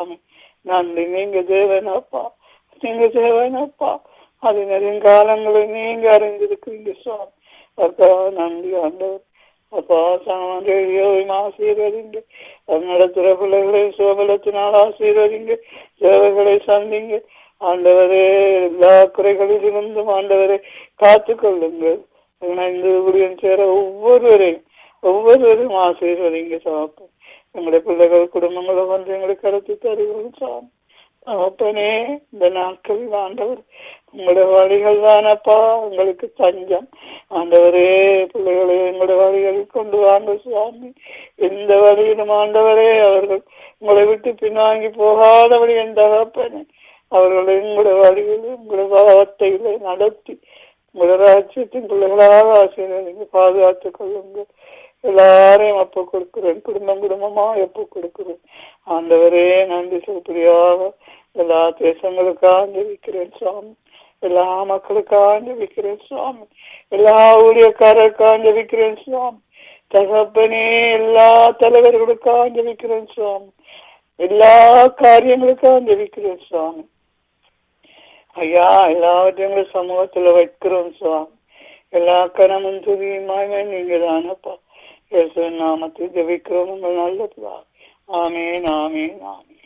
சுவாமி நன்றி நீங்க தேவனப்பா நீங்க தேவனப்பா அது நெடுங்காலங்களை நீங்க அறிந்திருக்கிறீங்க சுவாமி அப்பா நன்றி ஆண்டவர் அப்பா சாமான் ஆசீர்வதிங்க நடத்துகிற பிள்ளைகளை சோபலத்தினால் ஆசீர்வதிங்க சேவைகளை சந்திங்க ஆண்டவரே எல்லா குறைகளிலிருந்தும் ஆண்டவரை காத்து கொள்ளுங்கள் இணைந்து ஊழியம் சேர ஒவ்வொருவரையும் ஒவ்வொருவரும் ஆசீர்வதிங்க சாப்பிடும் எங்களுடைய பிள்ளைகள் குடும்பங்களை வந்து எங்களுக்கு கடத்தி தருகிறோம் சாமி அப்பனே இந்த நாட்களில் ஆண்டவர் உங்களுடைய வழிகள் தானப்பா உங்களுக்கு தஞ்சம் ஆண்டவரே பிள்ளைகளை எங்களுடைய வழிகளில் கொண்டு வாங்க சுவாமி எந்த வழியிலும் ஆண்டவரே அவர்கள் உங்களை விட்டு பின்வாங்கி போகாதபடி என் தகப்பனே அவர்களை உங்களுடைய வழிகளில் உங்களுடைய வார்த்தைகளை நடத்தி உங்களுடைய ராஜ்யத்தின் பிள்ளைகளாக ஆசீர்வதிங்க பாதுகாத்துக் கொள்ளுங்கள் எல்லாரையும் அப்ப கொடுக்கிறேன் குடும்பம் குடும்பமா எப்ப கொடுக்கிறேன் ஆண்டவரே நன்றி சொல்படியாக எல்லா தேசங்களுக்காக ஜெபிக்கிறேன் சுவாமி எல்லா மக்களுக்காக ஜெபிக்கிறேன் சுவாமி எல்லா ஊழியக்காரருக்காக ஜெபிக்கிறேன் சுவாமி தகப்பனே எல்லா தலைவர்களுக்காக ஜெபிக்கிறேன் சுவாமி எல்லா காரியங்களுக்காக ஜெபிக்கிறேன் சுவாமி ஐயா எல்லாவற்றையும் சமூகத்துல வைக்கிறோம் சுவாமி எல்லா கனமும் துதியுமாய் நீங்க தானப்பா இயேசு நாமத்தில் ஜெபிக்கிறோம் உங்கள் நல்லதுவா ஆமேன் ஆமேன் ஆமேன்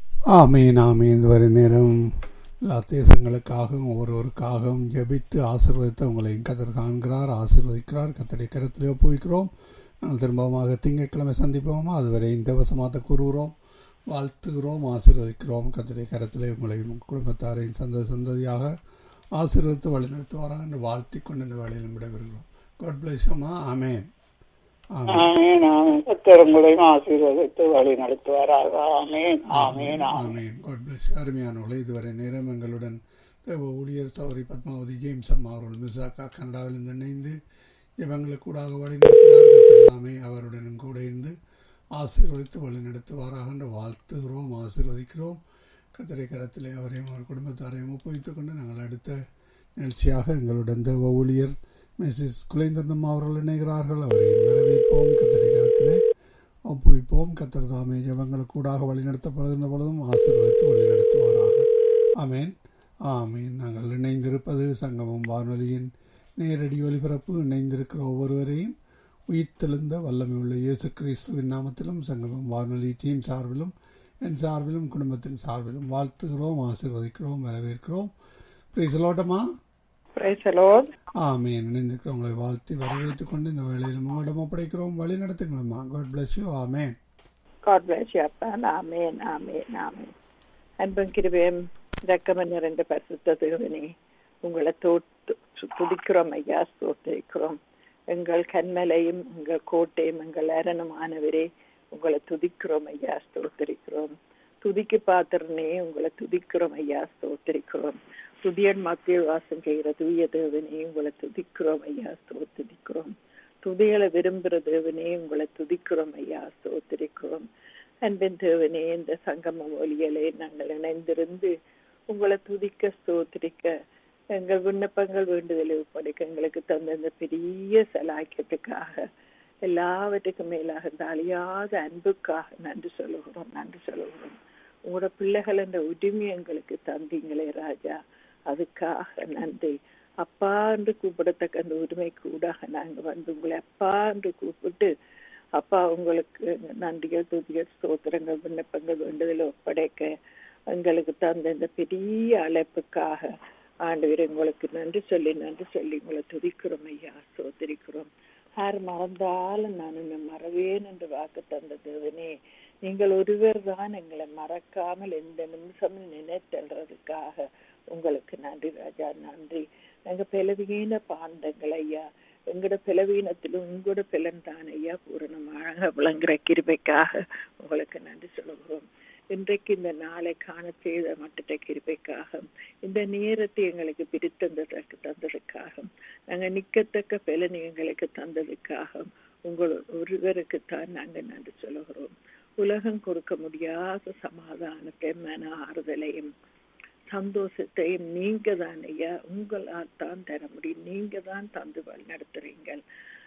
ஆமீன் ஆமீன் இதுவரை நேரம் எல்லா தேசங்களுக்காகவும் ஒவ்வொருவருக்காகவும் ஜெபித்து ஆசீர்வதித்து உங்களையும் கத்தர் காண்கிறார் ஆசீர்வதிக்கிறார் கத்தரை கருத்திலே போய்க்கிறோம் நாங்கள் திரும்பமாக திங்கட்கிழமை சந்திப்போமா அதுவரை இந்த வசமாத்த கூறுகிறோம் வாழ்த்துகிறோம் ஆசீர்வதிக்கிறோம் கத்தரை கரத்திலே உங்களையும் உங்கள் குடும்பத்தாரையும் சந்ததி சந்ததியாக ஆசீர்வதித்து வழிநடத்துவாராக என்று வாழ்த்தி கொண்டு இந்த வேலையில் விடைபெறுகிறோம் காட் பிளஸ் அம்மா ஆமேன் ஆமேன் ஆமேன் ஆமேன் கத்தர் உங்களையும் ஆசீர்வதித்து வழி நடத்துவாராக ஆமேன் ஆமேன் ஆமேன் ஆமேன் காட் பிளஸ் அருமையானவர்களே இதுவரை நேரம் எங்களுடன் தேவ ஊழியர் சௌரி பத்மாவதி ஜேம்ஸ் அம்மா அவர்கள் மிசாக்கா கனடாவிலிருந்து இணைந்து இவங்களுக்கு கூடாக வழி நடத்தினார் கத்திரலாமே அவருடனும் கூட இருந்து ஆசீர்வதித்து வழி நடத்துவாராக என்று வாழ்த்துகிறோம் ஆசீர்வதிக்கிறோம் கத்திரை கரத்திலே அவரையும் அவர் குடும்பத்தாரையும் ஒப்புவித்துக் கொண்டு நாங்கள் அடுத்த நிகழ்ச்சியாக எங்களுடன் தேவ ஊழியர் மிஸ்ஸஸ் குலேந்திரனம் அவர்கள் இணைகிறார்கள் அவரை வரவேற்போம் கத்திரை கரத்திலே ஒப்புவிப்போம் கத்தர் தாமே ஜபங்களுக்கு கூடாக வழிநடத்தப்படுகின்ற பொழுதும் ஆசீர்வதித்து வழிநடத்துவாராக ஆமேன் ஆமீன் நாங்கள் இணைந்திருப்பது சங்கமம் வானொலியின் நேரடி ஒலிபரப்பு இணைந்திருக்கிற ஒவ்வொருவரையும் உயிர்த்தெழுந்த வல்லமை உள்ள இயேசு கிறிஸ்துவின் நாமத்திலும் சங்கமம் வானொலி டீம் சார்பிலும் என் சார்பிலும் குடும்பத்தின் சார்பிலும் வாழ்த்துகிறோம் ஆசீர்வதிக்கிறோம் வரவேற்கிறோம் பிரைசலோட்டமா Praise the Lord. ஆமீன் இணைந்திருக்கிறவங்களை வாழ்த்தி வரவேற்றுக் கொண்டு இந்த வேளையில் உங்களிடம் ஒப்படைக்கிறோம் வழி நடத்துங்களம்மா god bless you amen God bless you, அப்பா. ஆமென் ஆமென் ஆமென் அன்பும் கிருபையும் இரக்கமும் நிறைந்த பரிசுத்த தேவனே உங்களை தோத்து துதிக்கிறோம் ஐயா ஸ்தோத்திரிக்கிறோம் எங்கள் கண்மலையும் எங்கள் கோட்டையும் எங்கள் அரணமானவரே உங்களை துதிக்கிறோம் ஐயா ஸ்தோத்திரிக்கிறோம் துதிக்கு பாத்திரனே உங்களை துதிக்கிறோம் ஐயா ஸ்தோத்திரிக்கிறோம் துதியன் மத்தியில் வாசம் செய்கிற தூய தேவனே உங்களை துதிக்கிறோம் ஐயா ஸ்தோத்திரிக்கிறோம் துதிகளை விரும்புகிற தேவனே உங்களை துதிக்கிறோம் ஐயா ஸ்தோத்திரிக்கிறோம் அன்பின் தேவனே இந்த சங்கம ஒலியலை நாங்கள் இணைந்திருந்து உங்களை துதிக்க ஸ்தோத்திரிக்க எங்கள் விண்ணப்பங்கள் வேண்டுதலை ஒப்படைக்க எங்களுக்கு தந்த இந்த பெரிய சலாக்கியத்துக்காக எல்லாவற்றுக்கும் மேலாக இந்த அழியாத அன்புக்காக நன்றி சொல்லுகிறோம் நன்றி சொல்லுகிறோம் உங்களோட பிள்ளைகள் என்ற உரிமை எங்களுக்கு தந்தீங்களே ராஜா அதுக்காக நன்றி அப்பா என்று கூப்பிடத்தக்க அந்த உரிமை கூடாக நாங்க வந்து உங்களை அப்பா என்று கூப்பிட்டு அப்பா உங்களுக்கு நன்றிகள் துதிகள் ஸ்தோத்திரங்கள் விண்ணப்பங்கள் வேண்டுதல் ஒப்படைக்க எங்களுக்கு தந்த இந்த பெரிய அழைப்புக்காக ஆண்டவர் உங்களுக்கு நன்றி சொல்லி நன்றி சொல்லி உங்களை துதிக்கிறோம் ஐயா ஸ்தோத்திரிக்கிறோம் யார் மறந்தாலும் நான் உன்னை மறவேன் என்று வாக்கு தந்த தேவனே நீங்கள் ஒருவர் தான் எங்களை மறக்காமல் எந்த நிமிஷமும் நினைத்தல்றதுக்காக உங்களுக்கு நன்றி ராஜா நன்றி நாங்க பலவீன பாண்டங்கள் ஐயா எங்களோட பலவீனத்திலும் உங்களோட பலன் தான் ஐயா பூரணமாக விளங்குற கிருபைக்காக உங்களுக்கு நன்றி சொல்லுகிறோம் இன்றைக்கு இந்த நாளை காண செய்த மட்டத்த கிருபைக்காக இந்த நேரத்தை எங்களுக்கு பிரித்தந்ததற்கு தந்ததுக்காக நாங்க நிக்கத்தக்க பலன் எங்களுக்கு தந்ததுக்காக உங்கள் ஒருவருக்கு தான் நாங்க நன்றி சொல்லுகிறோம் உலகம் கொடுக்க முடியாத சமாதானத்தை மன ஆறுதலையும் சந்தோஷத்தையும் நீங்க தான் ஐயா உங்களால் தான் தர முடியும் நீங்க தான் தந்து நடத்துறீங்கள்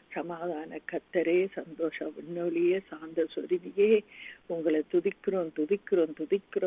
சமாதான கத்தரே சந்தோஷ விண்ணொலியே சாந்த சொருவியே உங்களை துதிக்கிறோம் துதிக்கிறோம் துதிக்கிறோம்